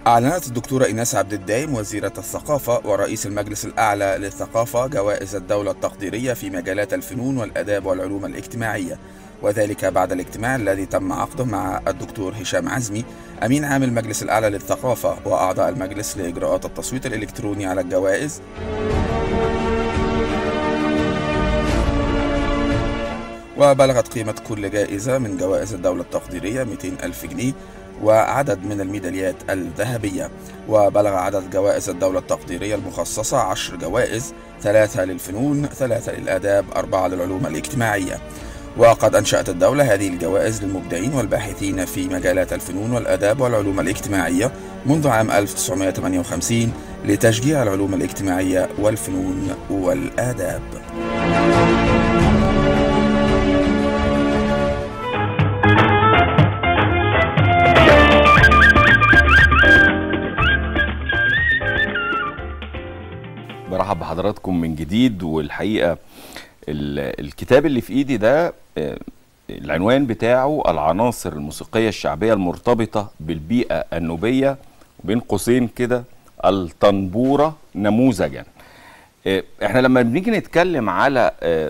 أعلنت الدكتورة إيناس عبد الدايم وزيرة الثقافة ورئيس المجلس الأعلى للثقافة جوائز الدولة التقديرية في مجالات الفنون والآداب والعلوم الاجتماعية وذلك بعد الاجتماع الذي تم عقده مع الدكتور هشام عزمي أمين عام المجلس الأعلى للثقافة وأعضاء المجلس لإجراءات التصويت الإلكتروني على الجوائز وبلغت قيمة كل جائزة من جوائز الدولة التقديرية 200 ألف جنيه وعدد من الميداليات الذهبية وبلغ عدد جوائز الدولة التقديرية المخصصة عشر جوائز ثلاثة للفنون ثلاثة للآداب أربعة للعلوم الاجتماعية وقد أنشأت الدولة هذه الجوائز للمبدعين والباحثين في مجالات الفنون والآداب والعلوم الاجتماعية منذ عام 1958 لتشجيع العلوم الاجتماعية والفنون والآداب. برحب بحضراتكم من جديد والحقيقه الكتاب اللي في ايدي ده العنوان بتاعه العناصر الموسيقيه الشعبيه المرتبطه بالبيئه النوبيه وبين قوسين كده الطنبوره نموذجا احنا لما بنيجي نتكلم على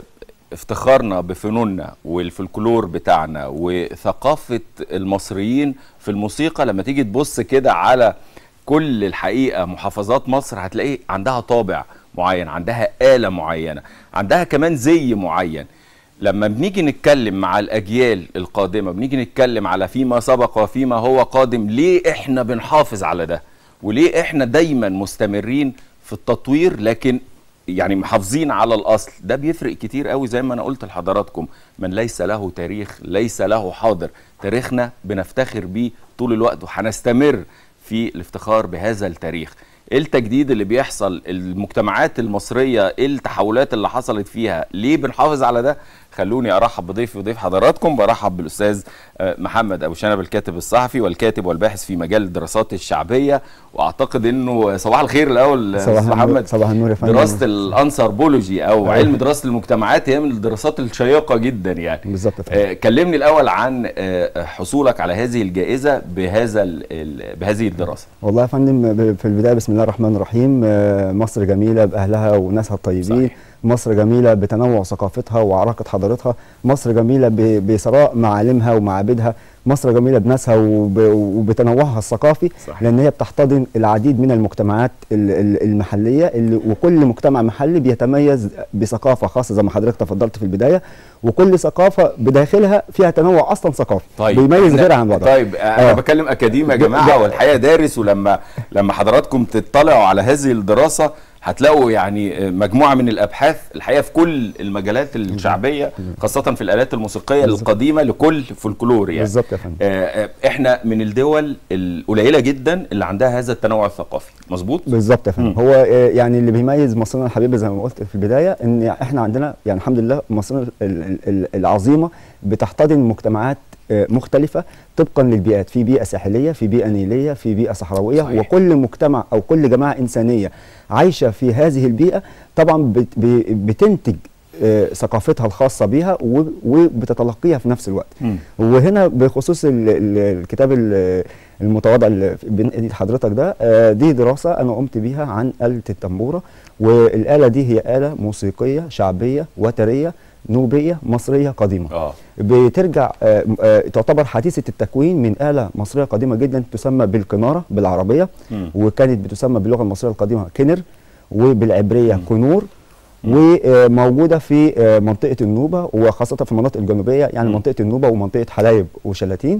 افتخارنا بفنوننا والفلكلور بتاعنا وثقافه المصريين في الموسيقى لما تيجي تبص كده على كل الحقيقه محافظات مصر هتلاقي عندها طابع معين عندها آلة معينة عندها كمان زي معين لما بنيجي نتكلم مع الأجيال القادمة بنيجي نتكلم على فيما سبق وفيما هو قادم ليه إحنا بنحافظ على ده وليه إحنا دايما مستمرين في التطوير لكن يعني محافظين على الأصل ده بيفرق كتير قوي زي ما أنا قلت لحضراتكم من ليس له تاريخ ليس له حاضر تاريخنا بنفتخر بيه طول الوقت وهنستمر في الافتخار بهذا التاريخ ايه التجديد اللي بيحصل المجتمعات المصريه ايه التحولات اللي حصلت فيها ليه بنحافظ على ده خلوني ارحب بضيفي وضيف حضراتكم برحب بالاستاذ محمد ابو شنب الكاتب الصحفي والكاتب والباحث في مجال الدراسات الشعبيه واعتقد انه صباح الخير الاول صباح محمد صباح النور يا فندم دراسه الانثروبولوجي او علم دراسه المجتمعات هي من الدراسات الشيقه جدا يعني بالظبط آه كلمني الاول عن آه حصولك على هذه الجائزه بهذا بهذه الدراسه والله يا فندم في البدايه بسم الله الرحمن الرحيم مصر جميله باهلها وناسها الطيبين صحيح. مصر جميلة بتنوع ثقافتها وعراقة حضارتها مصر جميلة بثراء معالمها ومعابدها مصر جميلة بناسها وبتنوعها الثقافي صحيح. لأن هي بتحتضن العديد من المجتمعات المحلية اللي وكل مجتمع محلي بيتميز بثقافة خاصة زي ما حضرتك تفضلت في البداية وكل ثقافة بداخلها فيها تنوع أصلا ثقافي طيب بيميز غيرها عن بعضها طيب أنا آه. بكلم أكاديمي يا جماعة والحقيقة دارس ولما لما حضراتكم تطلعوا على هذه الدراسة هتلاقوا يعني مجموعه من الابحاث الحقيقه في كل المجالات الشعبيه خاصه في الالات الموسيقيه بالزبط. القديمه لكل فولكلور يعني بالظبط يا فندم احنا من الدول القليله جدا اللي عندها هذا التنوع الثقافي مظبوط بالظبط يا فندم هو يعني اللي بيميز مصرنا الحبيبه زي ما قلت في البدايه ان احنا عندنا يعني الحمد لله مصرنا العظيمه بتحتضن مجتمعات مختلفة طبقا للبيئات في بيئة ساحلية في بيئة نيلية في بيئة صحراوية صحيح. وكل مجتمع أو كل جماعة إنسانية عايشة في هذه البيئة طبعا بتنتج ثقافتها الخاصة بيها وبتتلقيها في نفس الوقت م. وهنا بخصوص الكتاب المتواضع اللي بين ايد حضرتك ده دي دراسة أنا قمت بيها عن آلة التنبورة والآلة دي هي آلة موسيقية شعبية وترية نوبيه مصريه قديمه آه. بترجع آآ آآ تعتبر حديثه التكوين من اله مصريه قديمه جدا تسمى بالقناره بالعربيه م. وكانت بتسمى باللغه المصريه القديمه كنر وبالعبريه م. كنور وموجوده في منطقه النوبه وخاصه في المناطق الجنوبيه يعني م. منطقه النوبه ومنطقه حلايب وشلاتين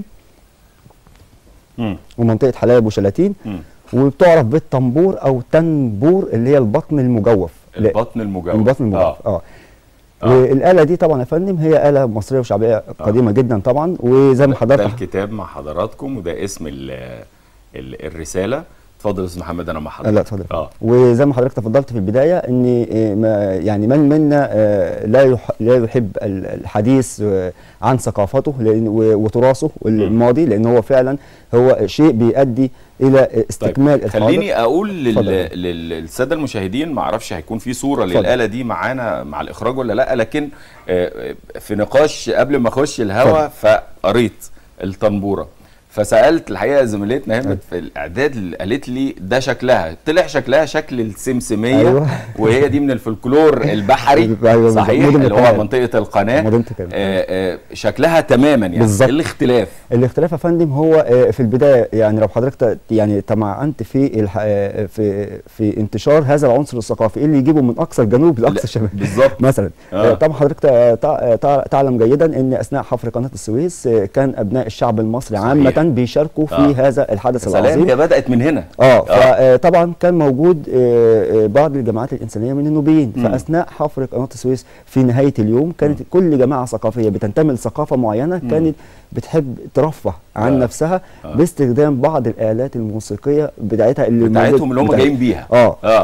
م. ومنطقه حلايب وشلاتين م. وبتعرف بالطنبور او تنبور اللي هي البطن المجوف البطن المجوف البطن المجوف اه, آه. آه. والاله دي طبعا يا فندم هي اله مصريه وشعبيه قديمه آه. جدا طبعا وزي ما حضرتك ده الكتاب مع حضراتكم وده اسم ال ال الرساله اتفضل يا استاذ محمد انا مع حضرتك لا اتفضل اه وزي ما حضرتك تفضلت في البدايه ان يعني من منا لا لا يحب الحديث عن ثقافته لان وتراثه الماضي لان هو فعلا هو شيء بيؤدي الى استكمال طيب خليني اقول للساده المشاهدين ما اعرفش هيكون في صوره فضل. للاله دي معانا مع الاخراج ولا لا لكن في نقاش قبل ما اخش الهوا فقريت الطنبوره فسالت الحقيقه زميلتنا همت في الاعداد اللي قالت لي ده شكلها طلع شكلها شكل السمسميه أيوة. وهي دي من الفلكلور البحري أيوة، صحيح مدن اللي هو القناة. منطقه القناه مدينة القناة. آه، آه، شكلها تماما يعني بالظبط. إيه الاختلاف الاختلاف يا فندم هو آه، في البدايه يعني لو حضرتك ت- يعني تمعنت في الح- آه، في في انتشار هذا العنصر الثقافي إيه اللي يجيبه من اقصى الجنوب لاقصى لا، الشمال بالظبط. مثلا آه. آه. طبعا حضرتك تع- تع- تع- تعلم جيدا ان اثناء حفر قناه السويس آه، كان ابناء الشعب المصري صحيح. عامه بيشاركوا في آه. هذا الحدث سلام العظيم هي بدات من هنا اه فطبعا كان موجود آه، آه، بعض الجماعات الانسانيه من النوبيين مم. فاثناء حفر قناه السويس في نهايه اليوم كانت كل جماعه ثقافيه بتنتمي لثقافه معينه كانت بتحب ترفه عن آه. نفسها آه. باستخدام بعض الالات الموسيقيه بتاعتها اللي بتاعتهم اللي هم بتاعت- جايين بيها اه, آه.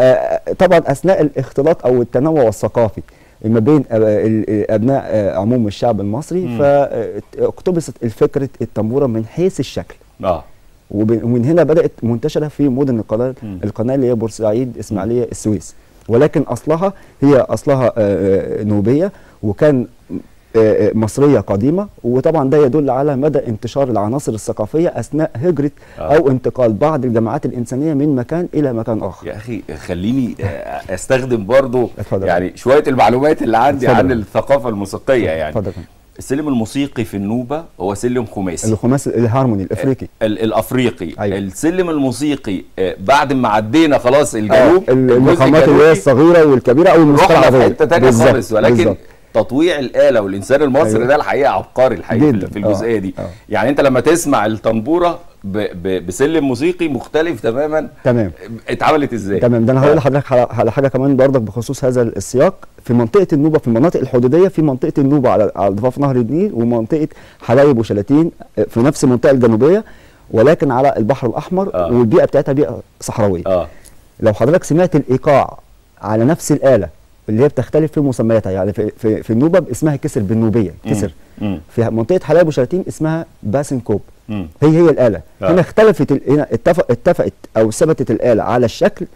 فطبعا اثناء الاختلاط او التنوع الثقافي ما بين أب- ال- ابناء آه، عموم الشعب المصري مم. فاقتبست الفكره التنبوره من حيث الشكل اه وب- ومن هنا بدات منتشره في مدن القناه مم. القناه اللي هي بورسعيد اسماعيليه السويس ولكن اصلها هي اصلها آه، آه، نوبيه وكان آه، آه، مصريه قديمه وطبعا ده يدل على مدى انتشار العناصر الثقافيه اثناء هجره آه. او انتقال بعض الجماعات الانسانيه من مكان الى مكان اخر يا اخي خليني آه، استخدم برضو اتفضل. يعني شويه المعلومات اللي عندي اتفضل. عن الثقافه الموسيقيه يعني اتفضل السلم الموسيقي في النوبه هو سلم خماسي الخماس الهارموني الافريقي ال- الافريقي أيوة. السلم الموسيقي آه، بعد ما عدينا خلاص الجنوب آه، الجزء المقامات اللي الجنوبي، هي الصغيره والكبيره او الموسيقى رحنا في العربيه حته تانيه بالظبط، خالص ولكن بالظبط. تطويع الاله والانسان المصري أيوة. ده الحقيقه عبقري الحقيقه في- جداً. في الجزئيه آه. دي آه. يعني انت لما تسمع الطنبوره ب... ب... بسلم موسيقي مختلف تماما تمام اتعملت ازاي تمام ده انا هقول لحضرتك على على حاجه كمان برضك بخصوص هذا السياق في منطقه النوبه في المناطق الحدوديه في منطقه النوبه على على ضفاف نهر النيل ومنطقه حلايب وشلاتين آه، في نفس المنطقه الجنوبيه ولكن على البحر الاحمر آه. والبيئه بتاعتها بيئه صحراويه اه لو حضرتك سمعت الايقاع على نفس الاله اللي هي بتختلف في مسمياتها يعني في في, في النوبه اسمها كسر بالنوبيه كسر مم. في منطقه حلايب وشلاتين اسمها باسنكوب مم. هي هي الاله آه. هنا اختلفت ال- هنا اتفق اتفقت او ثبتت الاله على الشكل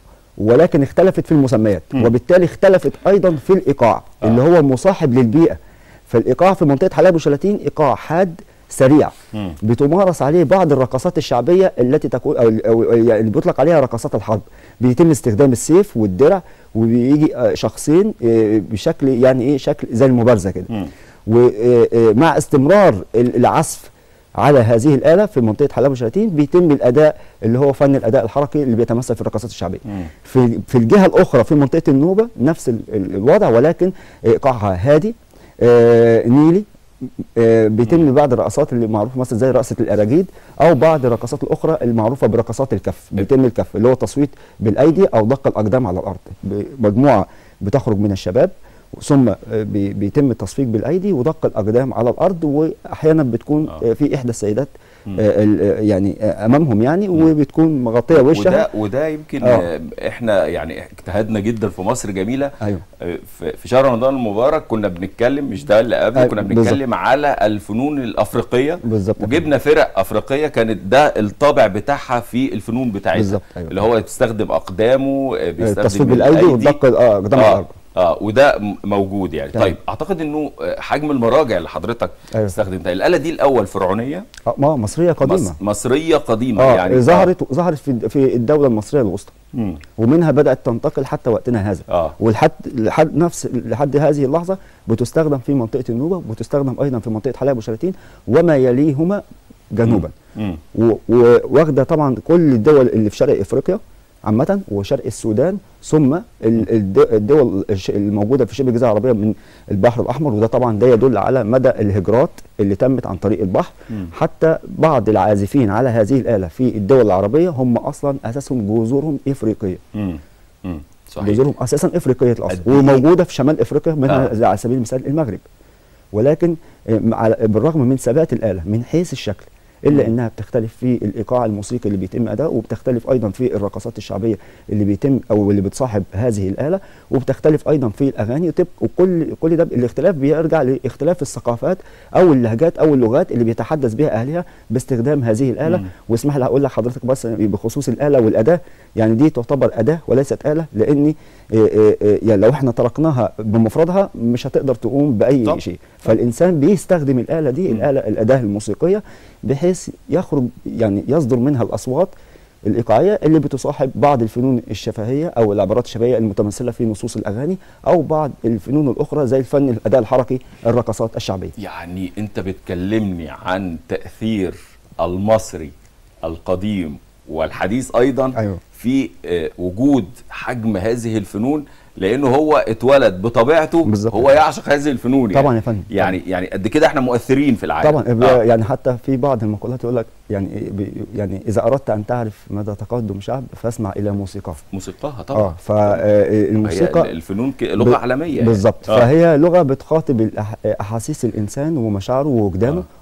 ولكن اختلفت في المسميات مم. وبالتالي اختلفت ايضا في الايقاع آه. اللي هو مصاحب للبيئه فالايقاع في منطقه حلايب وشلاتين ايقاع حاد سريع مم. بتمارس عليه بعض الرقصات الشعبيه التي تكون او او يعني اللي بيطلق عليها رقصات الحرب بيتم استخدام السيف والدرع وبيجي آه، شخصين آه، بشكل يعني ايه شكل زي المبارزه كده مم. ومع استمرار ال- العزف على هذه الآلة في منطقة حلايب وشلاتين بيتم الأداء اللي هو فن الأداء الحركي اللي بيتمثل في الرقصات الشعبية. مم. في في الجهة الأخرى في منطقة النوبة نفس ال- ال- الوضع ولكن إيقاعها هادي آه نيلي آه بيتم بعض الرقصات اللي معروفة مثلا زي رقصة الأراجيد أو بعض الرقصات الأخرى المعروفة برقصات الكف بيتم الكف اللي هو تصويت بالأيدي أو دق الأقدام على الأرض مجموعة بتخرج من الشباب ثم آه، بي- بيتم التصفيق بالايدي ودق الاقدام على الارض واحيانا بتكون آه. آه. في احدى السيدات مم. آه، ال- آه، يعني آه، امامهم يعني وبتكون مغطيه وده وشها وده يمكن آه. آه. احنا يعني اجتهدنا جدا في مصر جميله ايوه آه، في في شهر رمضان المبارك كنا بنتكلم مش ده اللي قبل أيوة، كنا بالظبط. بنتكلم على الفنون الافريقيه بالظبط وجبنا فرق افريقيه كانت ده الطابع بتاعها في الفنون بتاعتها بالظبط، أيوة. اللي هو بيستخدم اقدامه آه، بيستخدم التصفيق بالايدي والدق اه اقدام على اه الارض اه وده م- موجود يعني تمام. طيب اعتقد انه آه، حجم المراجع اللي حضرتك أيوة. استخدمتها الاله دي الاول فرعونيه آه، ما مصريه قديمه مص- مصريه قديمه اه يعني ظهرت ظهرت في في الدوله المصريه الوسطى مم. ومنها بدات تنتقل حتى وقتنا هذا اه ولحد لحد نفس لحد هذه اللحظه بتستخدم في منطقه النوبه وتستخدم ايضا في منطقه حلايب وشلاتين وما يليهما جنوبا مم. و- وواخده طبعا كل الدول اللي في شرق افريقيا عامة وشرق السودان ثم ال- الد- الدول الش- الموجودة في شبه الجزيرة العربية من البحر الأحمر وده طبعا ده يدل على مدى الهجرات اللي تمت عن طريق البحر مم. حتى بعض العازفين على هذه الآلة في الدول العربية هم أصلا أساسهم جذورهم إفريقية مم. مم. صحيح جذورهم أساسا إفريقية الأصل قد إيه؟ وموجودة في شمال إفريقيا منها آه. زي على سبيل المثال المغرب ولكن آه، مع- بالرغم من ثبات الآلة من حيث الشكل الا انها بتختلف في الايقاع الموسيقي اللي بيتم اداؤه وبتختلف ايضا في الرقصات الشعبيه اللي بيتم او اللي بتصاحب هذه الاله وبتختلف ايضا في الاغاني وتب- وكل كل ده الاختلاف بيرجع لاختلاف الثقافات او اللهجات او اللغات اللي بيتحدث بها اهلها باستخدام هذه الاله مم. واسمح لي اقول لحضرتك بس بخصوص الاله والاداه يعني دي تعتبر اداه وليست اله لان إيه إيه إيه يعني لو احنا تركناها بمفردها مش هتقدر تقوم باي طب. شيء فالانسان بيستخدم الاله دي مم. الاله الاداه الموسيقيه بحيث بحيث يخرج يعني يصدر منها الاصوات الايقاعيه اللي بتصاحب بعض الفنون الشفهيه او العبارات الشفهيه المتمثله في نصوص الاغاني او بعض الفنون الاخرى زي الفن الاداء الحركي الرقصات الشعبيه يعني انت بتكلمني عن تاثير المصري القديم والحديث ايضا أيوة. في آه، وجود حجم هذه الفنون لانه هو اتولد بطبيعته بالظبط. هو يعشق هذه الفنون يعني. طبعا يا فندم. يعني يعني قد كده احنا مؤثرين في العالم طبعا آه. يعني حتى في بعض المقولات يقول لك يعني بي- يعني اذا اردت ان تعرف مدى تقدم شعب فاسمع الى موسيقاه موسيقاها طبعا اه فالموسيقى هي الفنون ك- لغه ب- عالميه يعني. بالظبط آه. فهي لغه بتخاطب الأح- احاسيس الانسان ومشاعره ووجدانه آه.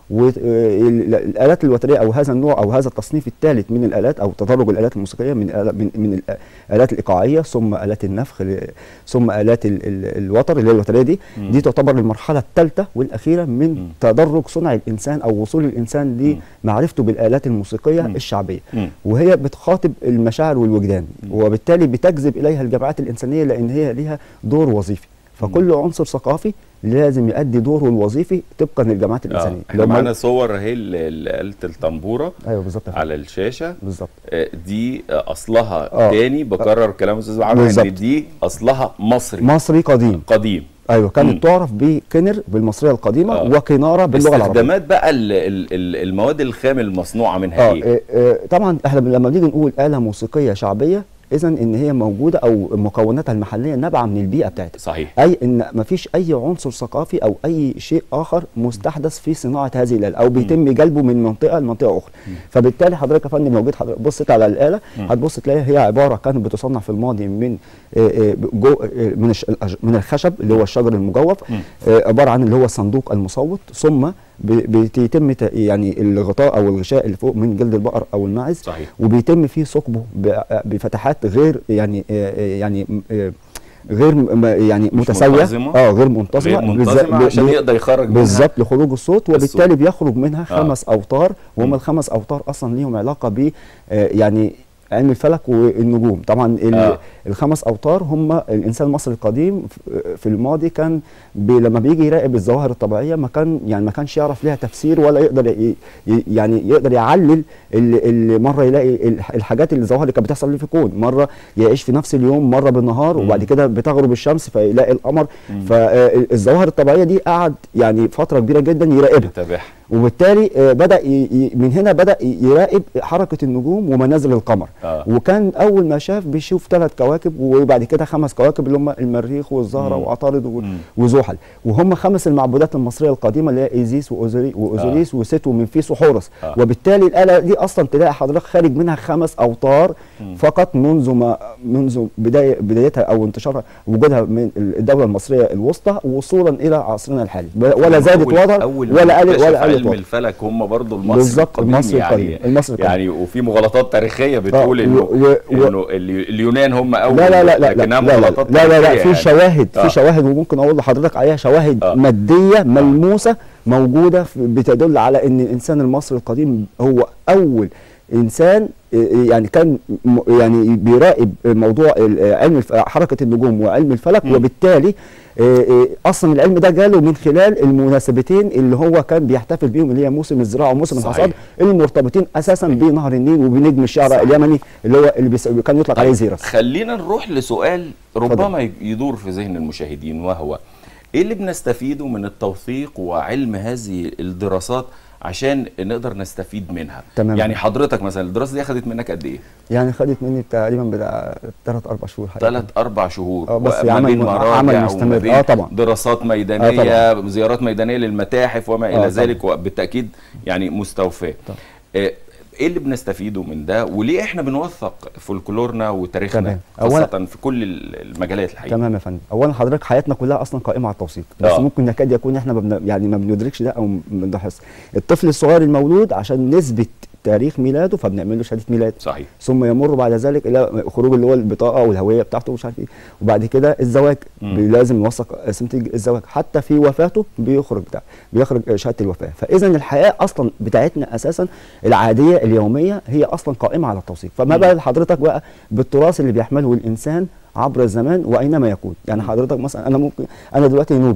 والالات الوتريه او هذا النوع او هذا التصنيف الثالث من الالات او تدرج الالات الموسيقيه من الآلات- من, من الالات الايقاعيه ثم الات النفخ ل- ثم الات ال- ال- الوتر اللي هي الوتريه دي مم. دي تعتبر المرحله الثالثه والاخيره من مم. تدرج صنع الانسان او وصول الانسان لمعرفته بالالات الموسيقيه مم. الشعبيه مم. وهي بتخاطب المشاعر والوجدان وبالتالي بتجذب اليها الجماعات الانسانيه لان هي ليها دور وظيفي فكل عنصر ثقافي لازم يؤدي دوره الوظيفي طبقا للجماعات آه. الانسانيه احنا لما- معانا صور اهي ل- لآلة الطنبوره ايوه بالظبط يا فندم. على الشاشه بالظبط آه، دي آه، اصلها آه. تاني بكرر كلام استاذ عمرو ان بالظبط. دي اصلها مصري مصري قديم قديم ايوه مم. كانت تعرف بكنر بالمصريه القديمه آه. وكناره باللغه العربيه استخدامات بقى ال- ال- ال- المواد الخام المصنوعه منها اه ايه؟ إيه، إيه، طبعا احنا لما بنيجي نقول اله موسيقيه شعبيه اذا ان هي موجوده او مكوناتها المحليه نابعه من البيئه بتاعتها صحيح اي ان مفيش اي عنصر ثقافي او اي شيء اخر مستحدث في صناعه هذه الاله او بيتم جلبه من منطقه لمنطقه اخرى فبالتالي حضرتك يا فندم لو جيت حضرتك بصيت على الاله هتبص تلاقي هي عباره كانت بتصنع في الماضي من آه، آه، جو آه، من الش- الأج- من الخشب اللي هو الشجر المجوف آه، عباره عن اللي هو الصندوق المصوت ثم ب- بيتم ت- يعني الغطاء او الغشاء اللي فوق من جلد البقر او الماعز صحيح. وبيتم فيه ثقبه ب- بفتحات غير يعني آه، آه، يعني آه، غير م- يعني متساويه منتظمة. اه غير منتظمه غير منتظمه بالذات- عشان ب- يقدر يخرج منها بالظبط لخروج الصوت وبالتالي الصوت. بيخرج منها آه. خمس اوتار وهم الخمس اوتار اصلا ليهم علاقه ب آه، يعني علم الفلك والنجوم طبعا ال- آه. الخمس اوتار هم الانسان المصري القديم ف- في الماضي كان بي لما بيجي يراقب الظواهر الطبيعيه ما كان يعني ما كانش يعرف ليها تفسير ولا يقدر ي- ي- يعني يقدر يعلل اللي, اللي مره يلاقي الح- الحاجات اللي الظواهر اللي كانت بتحصل في الكون مره يعيش في نفس اليوم مره بالنهار وبعد كده بتغرب الشمس فيلاقي القمر فالظواهر الطبيعيه دي قعد يعني فتره كبيره جدا يراقبها بتابعها وبالتالي آه، بدا ي- ي- من هنا بدا ي- يراقب حركه النجوم ومنازل القمر آه. وكان اول ما شاف بيشوف ثلاث كواكب وبعد كده خمس كواكب اللي هم المريخ والزهره مم. وعطارد و- مم. وزحل وهم خمس المعبودات المصريه القديمه اللي هي ايزيس وأوزوري- واوزوريس وست ومنفيس وحورس آه. وبالتالي الاله دي اصلا تلاقي حضرتك خارج منها خمس اوتار فقط منذ ما منذ بدايه بدايتها او انتشارها وجودها من الدوله المصريه الوسطى وصولا الى عصرنا الحالي ولا زادت أول- وضر اول ولا ما قلت اكتشف ولا قلت علم وضر الفلك هم برضو المصري بالظبط، القديم المصري يعني القديم، المصري القديم. يعني وفي مغالطات تاريخيه بتقول آه، انه و- و- انه اليو- اليونان هم اول لا لا لا لا لا لكنها لا لا, مغالطات لا, لا, لا تاريخية في يعني. شواهد آه. في شواهد وممكن اقول لحضرتك عليها شواهد آه. ماديه ملموسه موجوده في- بتدل على ان الانسان المصري القديم هو اول انسان آه، يعني كان م- يعني بيراقب موضوع ال- علم الف- حركه النجوم وعلم الفلك مم. وبالتالي آه، آه، اصلا العلم ده جاله من خلال المناسبتين اللي هو كان بيحتفل بيهم اللي هي موسم الزراعه وموسم صحيح. الحصاد المرتبطين اساسا بنهر النيل وبنجم الشعر صحيح. اليمني اللي هو اللي بيس- كان يطلق عليه طيب، زيرس خلينا نروح لسؤال ربما اتفضل. يدور في ذهن المشاهدين وهو ايه اللي بنستفيده من التوثيق وعلم هذه الدراسات عشان نقدر نستفيد منها تمام. يعني حضرتك مثلا الدراسه دي اخذت منك قد ايه يعني خدت مني تقريبا بتاع ثلاث اربع شهور حاجه ثلاث اربع شهور آه، بس وما عمل- بين مراجع عمل وما مستمر. بين آه، طبعا. دراسات ميدانيه آه، زيارات ميدانيه للمتاحف وما الى آه، ذلك وبالتاكيد يعني مستوفاه طبعا. آه، ايه اللي بنستفيده من ده وليه احنا بنوثق فولكلورنا وتاريخنا تمام. خاصه أولا- في كل المجالات الحقيقه تمام يا فندم اولا حضرتك حياتنا كلها اصلا قائمه على التوثيق بس آه. ممكن يكاد يكون احنا ما بن... يعني ما بندركش ده او ما بنلاحظ الطفل الصغير المولود عشان نثبت تاريخ ميلاده فبنعمل له شهاده ميلاد صحيح ثم يمر بعد ذلك الى خروج اللي هو البطاقه والهويه بتاعته ومش عارف ايه وبعد كده الزواج مم. بي- لازم نوثق سمة الزواج حتى في وفاته بيخرج بتاع بيخرج شهاده الوفاه فاذا الحياه اصلا بتاعتنا اساسا العاديه اليوميه هي اصلا قائمه على التوثيق فما مم. بال حضرتك بقى بالتراث اللي بيحمله الانسان عبر الزمان واينما يكون يعني حضرتك مثلا انا ممكن انا دلوقتي نوبي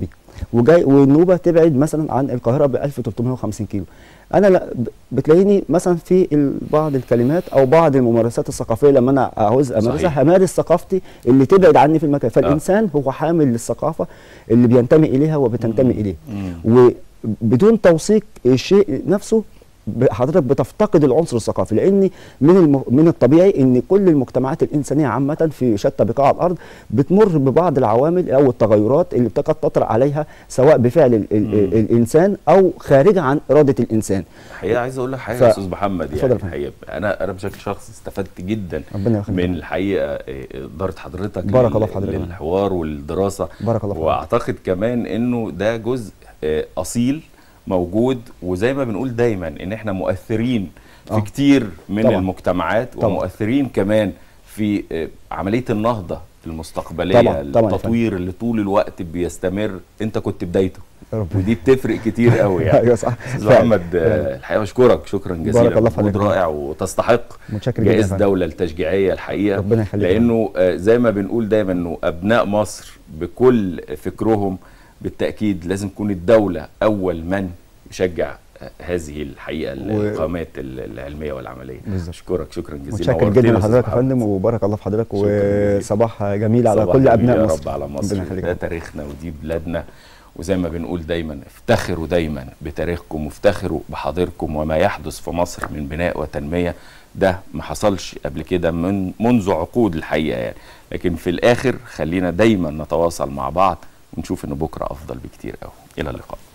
وجاي والنوبه تبعد مثلا عن القاهره ب 1350 كيلو انا لا ب- بتلاقيني مثلا في ال- بعض الكلمات او بعض الممارسات الثقافيه لما انا عاوز صحيح. امارسها همارس ثقافتي اللي تبعد عني في المكان فالانسان هو حامل للثقافه اللي بينتمي اليها وبتنتمي اليه وبدون توثيق الشيء نفسه ب- حضرتك بتفتقد العنصر الثقافي لان من الم... من الطبيعي ان كل المجتمعات الانسانيه عامه في شتى بقاع الارض بتمر ببعض العوامل او التغيرات اللي قد تطرا عليها سواء بفعل ال... ال... ال... الانسان او خارجه عن اراده الانسان الحقيقه عايز اقول لك حاجه ف- يا استاذ محمد اتفضل يعني يا فندم. الحقيقه انا انا بشكل شخصي استفدت جدا ربنا يخليك. من الحقيقه إيه، اداره حضرتك بارك لل- الله في حضرتك. للحوار والدراسه بارك الله في واعتقد كمان انه ده جزء آه، اصيل موجود وزي ما بنقول دايما ان احنا مؤثرين في آه. كتير من طبعاً. المجتمعات طبعاً. ومؤثرين كمان في آه، عمليه النهضه المستقبليه طبعاً، طبعاً يا التطوير اللي طول الوقت بيستمر انت كنت بدايته ربنا- ودي بتفرق كتير قوي يعني ايوه صح استاذ فعلا. محمد آه، الحقيقه بشكرك شكرا جزيلا الله في مجهود حضرتك. رائع وتستحق متشكر جدا يا جائزه فندم. الدوله التشجيعيه الحقيقه ربنا يخليك يا لانه آه، زي ما بنقول دايما انه ابناء مصر بكل فكرهم بالتاكيد لازم تكون الدوله اول من يشجع آه، هذه الحقيقه و- القامات ال- العلميه والعمليه بالظبط. اشكرك شكرا جزيلا متشكر نورتنا جدا يا أستاذ لحضرتك يا محمد. فندم وبارك الله في حضرتك شكراً جزيلاً. وصباح جميل على صباح كل جميل ابناء يا مصر رب على مصر ربنا يخليك ده تاريخنا ودي بلادنا وزي ما بنقول دايما افتخروا دايما بتاريخكم وافتخروا بحاضركم وما يحدث في مصر من بناء وتنميه ده ما حصلش قبل كده من منذ عقود الحقيقه يعني لكن في الاخر خلينا دايما نتواصل مع بعض ونشوف ان بكره افضل بكتير قوي الى اللقاء